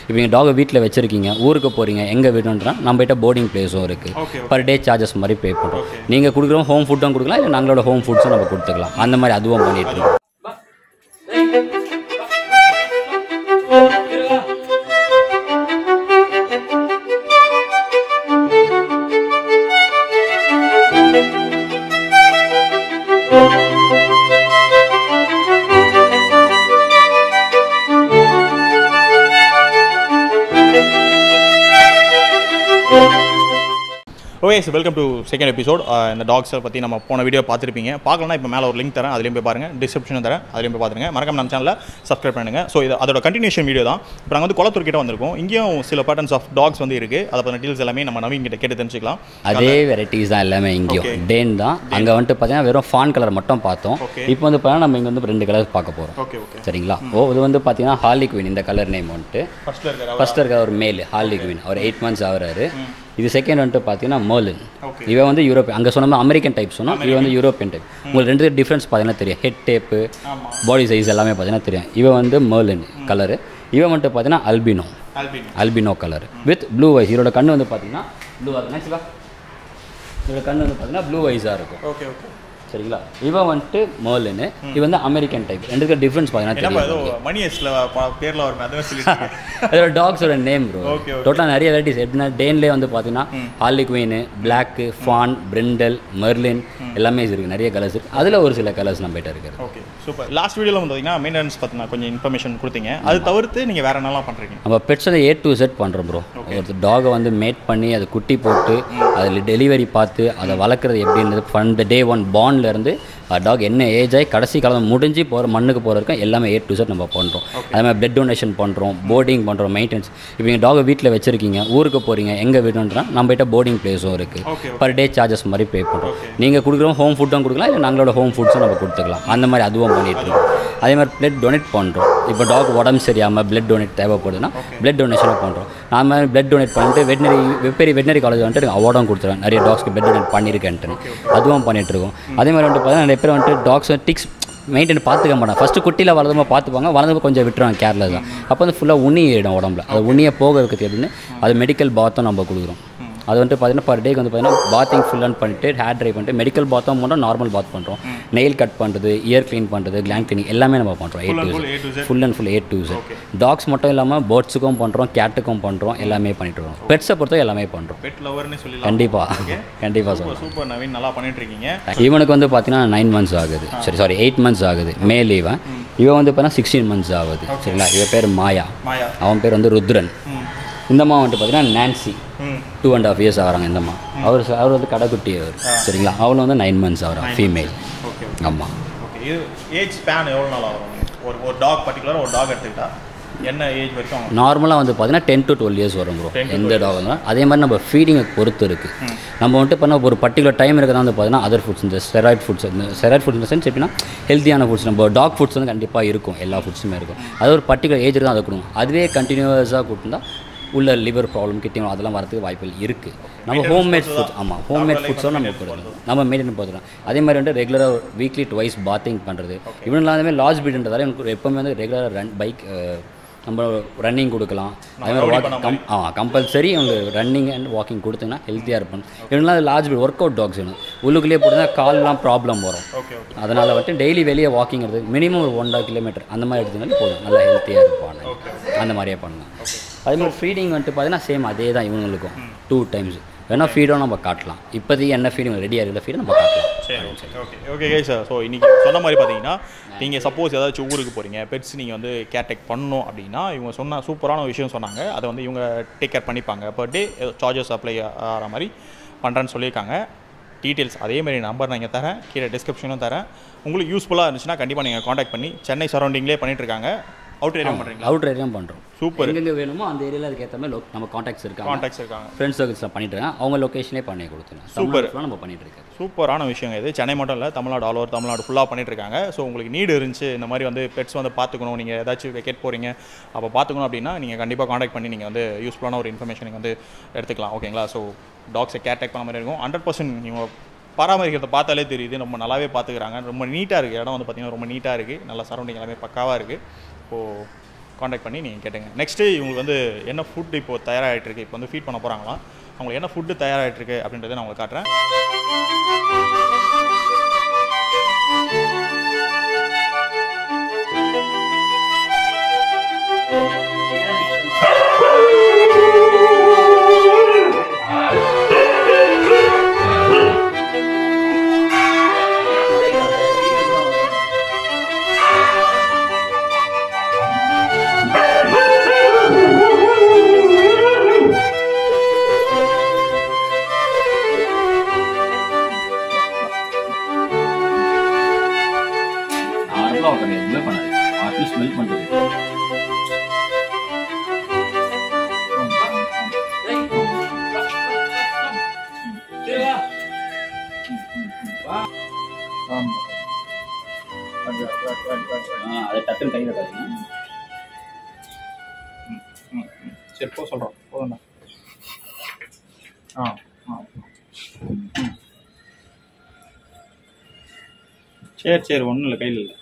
இப்போ நீங்கள் டாகை வீட்டில் வச்சுருக்கீங்க ஊருக்கு போகிறீங்க எங்கே வீடுன்றா நம்மகிட்ட போர்டிங் பிளேஸும் இருக்குது பர் டே சார்ஜஸ் மாதிரி பே பண்ணுறோம் நீங்கள் கொடுக்குறோம் ஹோம் ஃபுட்டும் கொடுக்கலாம் இல்லை நாங்களோட ஹோம் ஃபுட்ஸும் நம்ம கொடுத்துக்கலாம் அந்த மாதிரி அதுவும் பண்ணிட்டு இருக்கோம் okay sir welcome to second episode இந்த டாக்ஸை பற்றி நம்ம போன வீடியோ பார்த்துருப்பீங்க பார்க்கலனா இப்போ மேலே ஒரு லிங்க் தரேன் அதுலேயும் போய் பாருங்கள் டிஸ்கிரிப்ஷனும் தரேன் அதுலேயும் போய் பார்த்துருங்க மறக்காம நம்ம சேனலில் சப்ஸ்கிரைப் பண்ணுங்கள் ஸோ இது அதோட கண்டினியூஷன் வீடியோ தான் இப்போ நாங்கள் வந்து குளத்தூர் கிட்ட வந்திருக்கோம் இங்கேயும் சில பேட்டர்ன்ஸ் ஆஃப் டாக்ஸ் வந்து இருக்குது அதை பற்றின டீல்ஸ் எல்லாமே நம்ம நவீன் கிட்ட கேட்டு தெரிஞ்சுக்கலாம் அதே வெரைட்டிஸ் தான் எல்லாமே இங்கேயும் டேன் தான் அங்கே வந்துட்டு பார்த்தீங்கன்னா வெறும் ஃபான் கலர் மட்டும் பார்த்தோம் Okay. இப்போ வந்து பார்த்தீங்கன்னா நம்ம இங்கே வந்து ரெண்டு கலர் பார்க்க போகிறோம் ஓகே ஓகே சரிங்களா ஓ இது வந்து பார்த்தீங்கன்னா ஹார்லி குவின் இந்த கலர் நேம் வந்துட்டு ஃபர்ஸ்ட்டில் இருக்கிற ஃபர்ஸ்ட் இருக்க ஒரு மேல் ஹார்லி குவின் அவர் எயிட் மந்த்ஸ் ஆகுறாரு இது செகண்ட் வந்துட்டு பார்த்தீங்கன்னா மர்லின் Okay. இவன் வந்து யூரோப் அங்கே சொன்ன அமெரிக்கன் டைப் சொன்னோம் இவன் வந்து யூரோப்பியன் டைப் உங்களுக்கு ரெண்டு டிஃப்ரென்ஸ் பார்த்தீங்கன்னா தெரியும் ஹெட் டேப்பு ஆமாம் பாடி சைஸ் எல்லாமே பார்த்தீங்கன்னா தெரியும் இவன் வந்து மர்லின் கலரு இவன் வந்துட்டு பார்த்தீங்கன்னா அல்பினோ ஆல்பின் albino colour with blue eyes இதோட கண்ணு வந்து பார்த்தீங்கன்னா ப்ளூ ஆகும் நெக்ஸ்ட் வா இதோட கண்ணு வந்து பார்த்தீங்கன்னா ப்ளூ ஐஸாக இருக்கும் ஓகே ஓகே சரிங்களா இவன் வந்துட்டு மர்லின் இது வந்து அமெரிக்கன் டைப் ரெண்டுக்கு டிஃப்ரென்ஸ் பார்த்தீங்கன்னா என்னப்பா தெரியும் ஏதோ மணி எஸ்ல பேரில் வருமே அதுவே சொல்லிட்டு அதோட டாக்ஸோட நேம் ப்ரோ Okay, okay. டோட்டலாக நிறைய வெரைட்டிஸ் எப்படின்னா டேன்லேயே வந்து பார்த்தீங்கன்னா harlequin black fawn brindle merle எல்லாமே இருக்குது நிறைய கலர்ஸ் இருக்குது அதில் ஒரு சில கலர்ஸ் நம்ம கிட்ட இருக்குது ஓகே சூப்பர் லாஸ்ட் வீடியோவில் வந்து பார்த்தீங்கன்னா மெயின்டெனன்ஸ் பற்றின கொஞ்சம் இன்ஃபர்மேஷன் கொடுத்தீங்க அது தவிர்த்து நீங்கள் வேறு என்னலாம் பண்ணுறீங்க நம்ம பெட்ஸ் ஏ டு செட் பண்ணுறோம் ப்ரோ ஒரு டாகை வந்து மேட் பண்ணி அதை குட்டி போட்டு அதில் டெலிவரி பார்த்து அதை வளர்க்குறது எப்படின்றது ஃப்ரம் த டே ஒன் இருந்து டாக் என்ன ஏஜ் ஆகி கடைசி காலம் முடிஞ்சு போகிற மண்ணுக்கு போகிற வரைக்கும் எல்லாமே ஏ டு செட் நம்ம பண்ணுறோம் அதே மாதிரி பிளட் டொனேஷன் பண்ணுறோம் போர்டிங் பண்ணுறோம் மெயின்டெனன்ஸ் இப்போ நீங்கள் டாகை வீட்டில் வச்சுருக்கீங்க ஊருக்கு போகிறீங்க எங்கே வீடுன்றா நம்மகிட்ட போர்டிங் பிளேஸும் இருக்குது Okay, பர் டே சார்ஜஸ் மாதிரி பே பண்ணுறோம் நீங்கள் கொடுக்குறோம் ஹோம் ஃபுட்டும் கொடுக்கலாம் இல்லை நாங்களோட ஹோம் ஃபுட்ஸும் நம்ம கொடுத்துக்கலாம் அந்த மாதிரி அதுவும் பண்ணிட்டு இருக்கோம் அதே மாதிரி பிளட் டொனேட் பண்ணுறோம் இப்போ டாக் உடம்பு சரியாமல் பிளட் டொனேட் தேவைப்படுதுன்னா பிளட் டொனேஷனும் பண்ணுறோம் நாம பிளட் டொனேட் பண்ணிட்டு வெட்டினரி வெப்பரி வெட்டினரி காலேஜ் வந்துட்டு எனக்கு அவார்டும் கொடுத்துருவேன் நிறைய டாக்ஸ்க்கு பிளட் டொனேட் பண்ணியிருக்கேன்ட்டு அதுவும் பண்ணிட்டு இருக்கோம் அதே மாதிரி வந்துட்டு பார்த்தீங்கன்னா நிறைய பேர் வந்துட்டு டாக்ஸ் டிக்ஸ் மெயின்டைன் பார்த்துக்க மாட்டாங்க ஃபஸ்ட்டு குட்டியில் வளர்ந்தமா பார்த்துப்பாங்க வளர்ந்தப்போ கொஞ்சம் விட்டுருவாங்க கேர்லெஸ் தான் அப்போ வந்து ஃபுல்லாக உண்ணியிடும் உடம்புல அது உண்ணியை போக வைக்கிறது எப்படின்னு அது மெடிக்கல் பாத்தும் நம்ம கொடுக்குறோம் அது வந்துட்டு பார்த்தீங்கன்னா பர் டேக்கு வந்து பார்த்தீங்கன்னா பாத்திங் ஃபுல் அண்ட் பண்ணிட்டு ஹேர் ட்ரை பண்ணிட்டு மெடிக்கல் பாத்தும் பண்ணுறோம் நார்மல் பாத் பண்ணுறோம் நெயில் கட் பண்ணுறது இயர் க்ளீன் பண்ணுறது கிளாங் க்ளீனிங் எல்லாமே நம்ம பண்ணுறோம் A to full A to Z. Full and full A to Z dogs மட்டும் இல்லாமல் பேர்ட்ஸுக்கும் பண்ணுறோம் கேட்டுக்கும் பண்ணுறோம் எல்லாமே பண்ணிட்டு இருக்கோம் பெட்ஸை பொறுத்த எல்லாமே பண்ணுறோம் பெட் லவர்னு சொல்லலாம் கண்டிப்பாக கண்டிப்பாக சொல்லுவோம் சூப்பர் சூப்பர் நவீன் நல்லா பண்ணிட்டு இருக்கீங்க இவனுக்கு வந்து பார்த்தீங்கன்னா நைன் மந்த்ஸ் ஆகுது சரி சாரி எயிட் மந்த்ஸ் ஆகுது மேல் இவன் இவன் வந்து பார்த்தீங்கன்னா சிக்ஸ்டீன் மந்த்ஸ் ஆகுது சரிங்களா இவன் பேர் மாயா மாயா அவன் பேர் வந்து ருத்ரன் ம் இந்த அம்மா வந்துட்டு பார்த்தீங்கன்னா நான்சி ம் டூ அண்ட் ஆஃப் இயர்ஸ் ஆகிறாங்க இந்த அம்மா அவர் அவர் வந்து கடைக்குட்டி அவர் சரிங்களா அவளும் வந்து நைன் மந்த்ஸ் ஆகிறான் ஃபீமேல் ஓகே ஆமாம் ஓகே இது ஏஜ் ஸ்பேன் எவ்வளோ நாள் ஆகும் ஒரு ஒரு டாக் பர்டிகுலராக ஒரு டாக் எடுத்துக்கிட்டா என்ன ஏஜ் வரைக்கும் ஆகும்? நார்மலாக வந்து பார்த்தீங்கன்னா டென் டு டுவெல் இயர்ஸ் வரும் ப்ரோ எந்த டாக் இருந்தாலும் அதே மாதிரி நம்ம ஃபீடிங்கை பொறுத்து இருக்குது நம்ம வந்துட்டு பண்ண ஒரு பர்டிகுலர் டைம் இருக்கிறதா வந்து பார்த்தீங்கன்னா அதர் ஃபுட்ஸ் இந்த ஸ்டெராய்ட் ஃபுட்ஸ் இந்த ஸ்டெராய்ட் ஃபுட்ஸ் இந்த சென்ஸ் எப்படின்னா ஹெல்த்தியான ஃபுட்ஸ் நம்ம டாக் ஃபுட்ஸ் வந்து கண்டிப்பாக இருக்கும் எல்லா ஃபுட்ஸுமே இருக்கும் அது ஒரு பர்டிகுலர் ஏஜ் தான் அதை கொடுங்க அதுவே கண்டினியூஸாக கொடுத்தா உள்ள லிவர் ப்ராப்ளம் கிட்னி அதெல்லாம் வரதுக்கு வாய்ப்புகள் இருக்குது நம்ம ஹோம்மேட் ஃபுட்ஸ் ஆமாம் ஹோம்மேட் ஃபுட்ஸும் நம்ம கொடுக்கணும் நம்ம மெயின்டைன் பண்ணுறோம் அதே மாதிரி வந்து ரெகுலராக வீக்லி ட்வைஸ் பாத்திங் பண்ணுறது இவன் எல்லாமே லாஸ் பீடுன்றதால எனக்கு எப்போவுமே வந்து ரெகுலராக ரன் பைக் நம்ம ரன்னிங் கொடுக்கலாம் அதே மாதிரி walk- கம் ஆ கம்பல்சரி அவங்க ரன்னிங் அண்ட் வாக்கிங் கொடுத்தீங்கன்னா ஹெல்த்தியாக இருப்பாங்க இவங்களாம் large breed work out dogs வேணும் உள்ளுக்குள்ளேயே போட்டுனா கால்லாம் ப்ராப்ளம் வரும் ஓகே ஓகே அதனால் வந்துட்டு டெய்லி வெளியே வாக்கிங் எடுத்து மினிமம் ஒரு ஒன்றரை கிலோமீட்டர் அந்த மாதிரி எடுத்தீங்கன்னா போதும் நல்லா ஹெல்த்தியாக இருப்பாங்க அந்த மாதிரியே பண்ணலாம் அதே மாதிரி ஃபீடிங் வந்துட்டு பார்த்தீங்கன்னா சேம் அதே தான் இவங்களுக்கும் டூ டைம்ஸ் வேணால் ஃபீடும் நம்ம காட்டலாம் இப்போதைக்கு என்ன ஃபீடிங் ரெடியாக இருக்கிற ஃபீடை நம்ம காட்டலாம் சரி okay okay okay sir so இன்றைக்கி சொன்ன மாதிரி பார்த்தீங்கன்னா நீங்கள் சப்போஸ் ஏதாச்சும் ஊருக்கு போகிறீங்க பெட்ஸ் நீங்கள் வந்து கேர்டேக் பண்ணணும் அப்படின்னா இவங்க சொன்ன சூப்பரான ஒரு விஷயம் சொன்னாங்க அதை வந்து இவங்க டேக் கேர் பண்ணிப்பாங்க பர் டே சார்ஜஸ் அப்ளை ஆகிற மாதிரி பண்ணுறேன்னு சொல்லியிருக்காங்க டீட்டெயில்ஸ் அதே மாதிரி நம்பர் நான் இங்கே தரேன் கீழே டிஸ்கிரிப்ஷனும் தரேன் உங்களுக்கு யூஸ்ஃபுல்லாக இருந்துச்சுன்னா கண்டிப்பாக நீங்கள் காண்டாக்ட் பண்ணி சென்னை சரௌண்டிங்லேயே பண்ணிட்டு இருக்காங்க அவுட் ஏரியா பண்ணுறீங்களா அவுட் ஏரியாவும் பண்ணுறோம் சூப்பர் எங்கெங்கே வேணுமோ அந்த ஏரியாவில் அதுக்கேற்ற மாதிரி lo- நம்ம காண்டாக்ட்ஸ் இருக்காங்க காண்டாக்ட்ஸ் இருக்காங்க ஃப்ரெண்ட்ஸ் சர்க்கிள்ஸில் பண்ணிட்டு இருக்காங்க அவங்க லொக்கேஷனே பண்ணி கொடுத்துருங்க Super. சூப்பர் நம்ம பண்ணிட்டு இருக்காரு சூப்பரான விஷயம் இது சென்னை மட்டும் இல்லை தமிழ்நாடு ஆல் ஓவர் தமிழ்நாடு ஃபுல்லாக பண்ணிட்டு இருக்காங்க ஸோ உங்களுக்கு நீடு இருந்துச்சு இந்த மாதிரி வந்து பெட்ஸ் வந்து பார்த்துக்கணும் நீங்கள் ஏதாச்சும் வெக்கேட் போகிறீங்க அப்போ பார்த்துக்கணும் அப்படின்னா நீங்கள் கண்டிப்பாக காண்டாக்ட் பண்ணி நீங்கள் வந்து யூஸ்ஃபுல்லான ஒரு இன்ஃபர்மேஷன் நீங்கள் வந்து எடுத்துக்கலாம் ஓகேங்களா ஸோ டாக்ஸை கேர்டேக் பண்ண மாதிரி இருக்கும் ஹண்ட்ரட் பர்சன்ட் நீங்கள் பராமரிக்கிறத பார்த்தாலே தெரியுது ரொம்ப நல்லாவே பார்த்துக்கிறாங்க ரொம்ப நீட்டாக இருக்குது இடம் வந்து பார்த்திங்கன்னா ரொம்ப நீட்டாக இருக்குது நல்ல சரௌண்டிங் எல்லாமே பக்காவாக இருக்குது இப்போது காண்டாக்ட் பண்ணி நீங்கள் கேட்டுங்க நெக்ஸ்ட்டு இவங்களுக்கு வந்து என்ன ஃபுட் இப்போ தயாராகிட்டு இருக்கு இப்போ வந்து ஃபீட் பண்ண போகிறாங்களாம் அவங்களுக்கு என்ன ஃபுட்டு தயாராகிட்டு இருக்கு அப்படின்றத நான் உங்களுக்கு காட்டுறேன் நார்மலாக உட்காந்து எதுவுமே பண்ணாது ஆட்டில் ஸ்மெல் பண்ணுறது அதை டக்குன்னு கையில் காட்டுங்க சரி போ சொல்கிறோம் போதும் ஆ ஆ ம். சரி சரி ஒன்றும் இல்லை கையில் இல்லை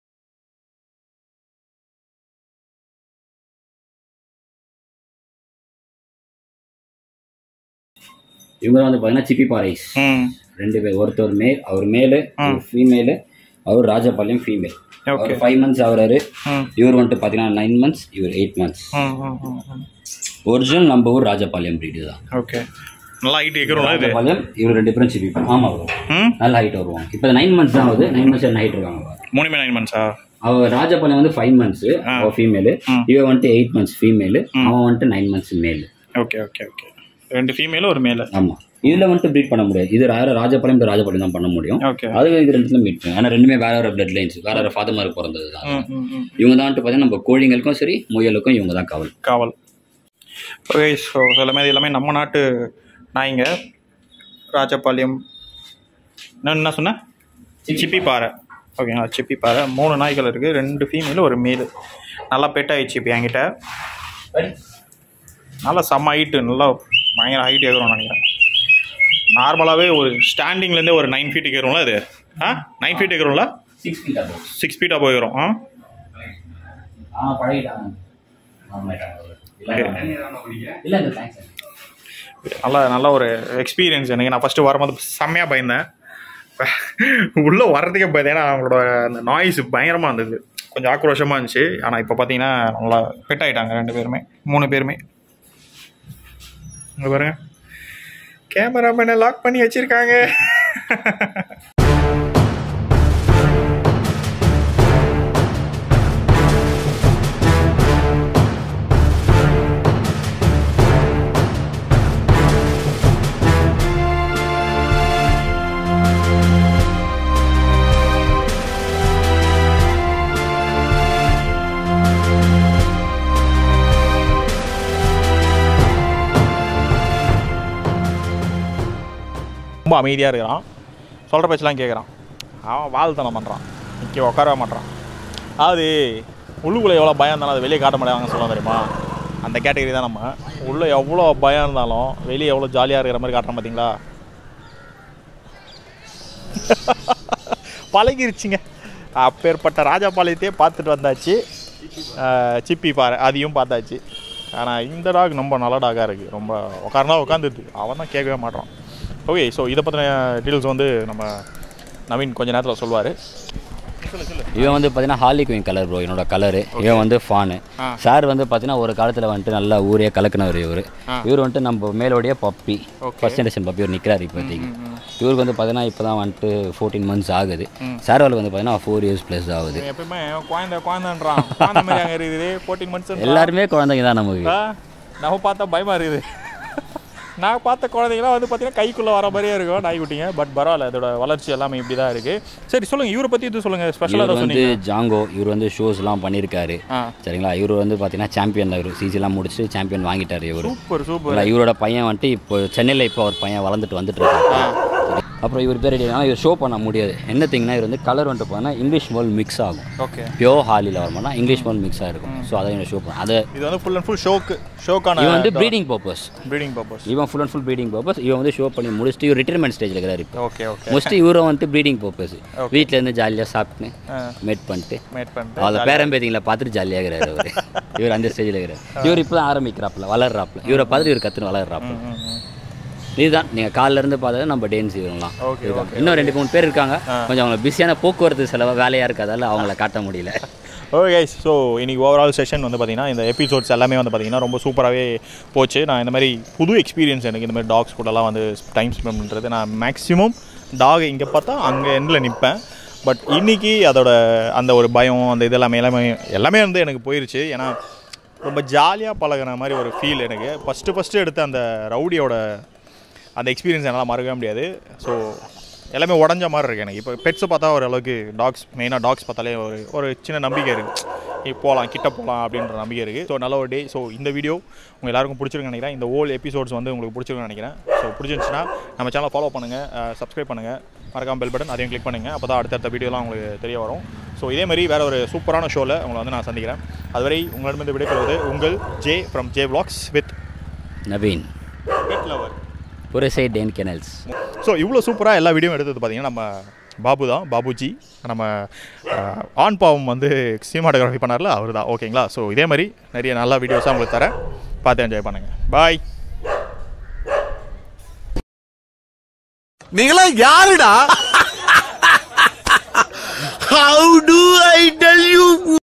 இவங்க வந்து பார்த்தீங்கன்னா சிப்பி பாறைஸ் ம் ரெண்டு பேர் ஒருத்தர் மேல் அவர் மேலு ஃபீமேலு அவர் ராஜபாளையம் ஃபீமேல் அவர் ஓகே ஃபைவ் மந்த்ஸ் ஆகுறாரு ம் இவர் வந்துட்டு பார்த்தீங்கன்னா நைன் மந்த்ஸ் இவர் எயிட் மந்த்ஸ் ம் ம் ம் ம் ஒரிஜினல் நம்ம ஊர் ராஜபாளையம் breed தான் ஓகே நல்லா ஹைட் இருக்கிறோம்ல இது ராஜபாளையம் இவர் ரெண்டு பேரும் சிப்பி ஆமாம் வரும் ம் நல்ல ஹைட் வருவாங்க இப்போ நைன் மந்த்ஸ் தான் ஆகுது நைன் மந்த்ஸ் ஹைட் இருக்காங்க பாரு. மூணுமே நைன் மந்த்ஸா அவ ராஜபாளையம் வந்து ஃபைவ் மந்த்ஸ் அவ ஃபீமேலு ம். இவன் வந்துட்டு எயிட் மந்த்ஸ் ஃபீமேலு அவன் வந்துட்டு nine months male okay okay okay ரெண்டு ஃபீமேலும் ஒரு மேலே ஆமாம் இதில் வந்துட்டு ப்ரீட் பண்ண முடியாது இது வேற ராஜபாளையம் இது ராஜபாளையம் தான் பண்ண முடியும் ஓகே அது இது ரெண்டுத்துல மீட் பண்ணும் ஆனால் ரெண்டுமே வேற வேற பிளட் லைன்ஸ் வேற வேற ஃபாதர் மாதிரி பிறந்தது தான் ம் ம் ம் இவங்க தான் வந்துட்டு பார்த்தீங்கன்னா நம்ம கோழிங்களுக்கும் சரி முயலுக்கும் இவங்க தான் காவல் காவல் ஓகே ஸோ எல்லாமே இது எல்லாமே நம்ம நாட்டு நாய்ங்க ராஜபாளையம் நான் என்ன சொன்னேன் சிப்பி பாறை ஓகேங்களா சிப்பி பாறை மூணு நாய்கள் இருக்குது ரெண்டு ஃபீமேல் ஒரு மேல் நல்லா பெட் ஆயிடுச்சு இப்போ என்கிட்ட நல்லா செம்ம ஹைட்டு நல்லா பயங்கர ஹைட் ஏறும் நினைக்கிறேன் நார்மலாகவே ஒரு ஸ்டாண்டிங்லேருந்தே ஒரு நைன் ஃபீட்டுக்கு ஏறும்ல இது ஆ நைன் ஃபீட் ஏறும்ல சிக்ஸ் ஃபீட் ஆகும் சிக்ஸ் ஃபீட்டாக போயிடும் ஆ ஆ பழகிட்டாங்க இல்லை இந்த தேங்க்ஸ் நல்ல நல்ல ஒரு எக்ஸ்பீரியன்ஸ் எனக்கு நான் ஃபஸ்ட்டு வரும்போது செம்மையாக பயந்தேன் உள்ளே வர்றதுக்கே பயந்தேன் ஏன்னா அவங்களோட அந்த நாய்ஸ் பயங்கரமாக இருந்தது கொஞ்சம் ஆக்ரோஷமாக இருந்துச்சு ஆனால் இப்போ பார்த்தீங்கன்னா நல்லா ஃபிட் ஆகிட்டாங்க ரெண்டு பேருமே மூணு பேருமே இங்கே பாருங்க கேமராமேனை லாக் பண்ணி வச்சுருக்காங்க ரொம்ப அமைதியாக இருக்கிறான் சொல்கிற பேச்செல்லாம் கேட்குறான் அவன் வாழ்த்தனம் பண்ணுறான் நிற்க உட்காரவே மாட்றான் அதாவது உள்ளுக்குள்ளே எவ்வளோ பயம் இருந்தாலும் அதை வெளியே காட்ட மாட்டாங்கன்னு சொல்ல தெரியுமா அந்த கேட்டகரி தான் நம்ம உள்ளே எவ்வளோ பயம் இருந்தாலும் வெளியே எவ்வளோ ஜாலியாக இருக்கிற மாதிரி காட்டுறோம் பார்த்தீங்களா பழகிருச்சுங்க அப்பேற்பட்ட ராஜாபாளையத்தையே பார்த்துட்டு வந்தாச்சு அஹ், சிப்பி பாறை அதையும் பார்த்தாச்சு ஆனால் இந்த டாக் ரொம்ப நல்ல டாகாக இருக்குது ரொம்ப உட்காரனா உட்காந்துருது அவன் தான் கேட்கவே மாட்டான் ஓகே ஸோ இதை பற்றின டீட்டெயில்ஸ் வந்து நம்ம நவீன் கொஞ்ச நேரத்தில் சொல்லுவார் சொல்லு சொல்லு இவன் வந்து பார்த்தீங்கன்னா ஹார்லி குயின் கலர் ப்ரோ என்னோட கலரு இவன் வந்து ஃபானு ஆ. சார் வந்து பார்த்தீங்கன்னா ஒரு காலத்தில் வந்துட்டு நல்லா ஊரே கலக்குனவர் இவர் ஆ. இவர் வந்துட்டு நம்ம மேலோடைய puppy Okay. First generation puppy ஒரு நிற்கிறாரு இப்போதைக்கு இவருக்கு வந்து பார்த்தீங்கன்னா இப்போ தான் வந்துட்டு ஃபோர்டீன் மந்த்ஸ் ஆகுது சார் வந்து பார்த்தீங்கன்னா ஃபோர் இயர்ஸ் ப்ளஸ் ஆகுது இவன் எப்பயுமே குழந்தை குழந்தைன்றான் குழந்தை மாதிரி அங்கே இருக்குது ஃபோர்டீன் மந்த்ஸ் எல்லாருமே குழந்தைங்க தான் நமக்கு நம்ம பார்த்தா பயமாக இருக்குது நான் பார்த்த குழந்தைங்களாம் வந்து பார்த்தீங்கன்னா கைக்குள்ளே வர மாதிரியே இருக்கும் நாய்க்குட்டிங்க பட் பரவாயில்ல இதோட வளர்ச்சி எல்லாமே இப்படி தான் இருக்குது சரி சொல்லுங்கள் இவரை பற்றி இது சொல்லுங்கள் ஸ்பெஷலாக இவர் தான் வந்து சொன்னீங்க ஜாங்கோ இவர் வந்து ஷோஸ்லாம் பண்ணியிருக்காரு ஆ சரிங்களா இவர் வந்து பார்த்தீங்கன்னா சாம்பியன் இவர் சிசிலாம் முடிச்சுட்டு சாம்பியன் வாங்கிட்டார் இவர் சூப்பர் சூப்பர் இல்லை, இவரோட பையன் வந்துட்டு இப்போ சென்னையில் இப்போ அவர் பையன் வளர்ந்துட்டு வந்துட்டு இருக்காரு அப்புறம் இவர் பேர் ஆனால் இவர் ஷோ பண்ண முடியாது என்ன திங்னா இவர் வந்து கலர் வந்துட்டு போனால் இங்கிலீஷ் மோல் மிக்ஸ் ஆகும் ஓகே பியோர் ஹாலியில் வரமாட்டா இங்கிலீஷ் மோல் மிக்ஸ் ஆகிருக்கும் ஸோ அதை இவன் ஷோ பண்ண அதை இது வந்து ஃபுல் அண்ட் ஃபுல் ஷோக்கு ஷோக்கான இவன் வந்து ப்ரீடிங் பர்பஸ் ப்ரீடிங் பர்பஸ் இவன் full and full breeding purpose இவன் வந்து ஷோ பண்ணி முடிச்சுட்டு இவர் ரிட்டைர்மெண்ட் ஸ்டேஜில் இருக்கிறார் இப்போ ஓகே ஓகே மோஸ்ட்லி இவரும் வந்துட்டு ப்ரீடிங் பர்பஸ் வீட்டில் இருந்து ஜாலியாக சாப்பிட்டு மேட் பண்ணிட்டு மேட் பண்ணிட்டு அவ்வளோ பேரம்பேத்திங்களை பார்த்துட்டு ஜாலியாக இருக்கிறாரு அவர் இவர் அந்த ஸ்டேஜில் இருக்கிறார் இவர் இப்போ தான் ஆரம்பிக்கிறாப்புல வளர்றாப்புல இவரை பார்த்துட்டு இவர் கற்றுன்னு வளர்றாப்புல ம், ம். இதுதான் நீங்கள் காலைல இருந்து பார்த்தா நம்ம டேன்ஸ் இவங்கலாம் Okay, இதுதான். இன்னும் ரெண்டு மூணு பேர் இருக்காங்க கொஞ்சம் அவங்க பிஸியான போக்குவரத்து செலவு வேலையாக இருக்கிறதால அவங்கள காட்ட முடியல ஓகே கைஸ் ஸோ இன்னைக்கு ஓவரால் செஷன் வந்து பார்த்தீங்கன்னா இந்த எபிசோட்ஸ் எல்லாமே வந்து பார்த்தீங்கன்னா ரொம்ப சூப்பராகவே போச்சு நான் இந்த மாதிரி புது எக்ஸ்பீரியன்ஸ் எனக்கு இந்த மாதிரி டாக்ஸ் கூடலாம் வந்து டைம் ஸ்பெண்ட் பண்ணுறது நான் மேக்ஸிமம் டாக் இங்கே பார்த்தா அங்கே எண்டில் நிற்பேன் பட் இன்னைக்கு அதோட அந்த ஒரு பயம் அந்த இது எல்லாமே எல்லாமே எல்லாமே வந்து எனக்கு போயிருச்சு ஏன்னா ரொம்ப ஜாலியாக பழகுன மாதிரி ஒரு ஃபீல் எனக்கு ஃபஸ்ட்டு ஃபஸ்ட்டு எடுத்த அந்த ரவுடியோட அந்த எக்ஸ்பீரியன்ஸ் என்னால் மறக்கவே முடியாது ஸோ எல்லாமே உடஞ்ச மாதிரி இருக்கு எனக்கு இப்போ பெட்ஸை பார்த்தா ஓரளவுக்கு டாக்ஸ் மெயினாக டாக்ஸ் பார்த்தாலே ஒரு ஒரு சின்ன நம்பிக்கை இருக்குது போகலாம் கிட்ட போகலாம் அப்படின்ற நம்பிக்கை இருக்குது ஸோ நல்ல ஒரு டே ஸோ இந்த வீடியோ உங்கள் எல்லாருக்கும் பிடிச்சிருக்குன்னு நினைக்கிறேன் இந்த ஓல் எபிசோட்ஸ் வந்து உங்களுக்கு பிடிச்சிருக்குன்னு நினைக்கிறேன் ஸோ பிடிச்சிருந்துச்சுன்னா நம்ம சேனலை ஃபாலோ பண்ணுங்கள் சப்ஸ்கிரைப் பண்ணுங்கள் மறக்காம பெல் பட்டன் அதையும் கிளிக் பண்ணுங்கள் அப்போ தான் அடுத்தடுத்த வீடியோலாம் உங்களுக்கு தெரிய வரும் ஸோ இதே மாதிரி வேறு ஒரு சூப்பரான ஷோவில் உங்களை வந்து நான் சந்திக்கிறேன் அதுவரை உங்களிடமிருந்து விடைபெறுவது உங்கள் J from J vlogs with Naveen pet lover Purasai Dane kennels so இவ்வளோ சூப்பராக எல்லா வீடியோ எடுத்தது பார்த்தீங்கன்னா நம்ம பாபு தான் பாபுஜி நம்ம அஹ், ஆண் பாவம் வந்து சினிமாட்டோகிராஃபி பண்ணார்ல அவர் தான் ஓகேங்களா ஸோ இதே மாதிரி நிறைய நல்ல வீடியோஸாக உங்களுக்கு தரேன் பார்த்து என்ஜாய் பண்ணுங்கள் பாய் நீங்களா யாருடா how do I tell you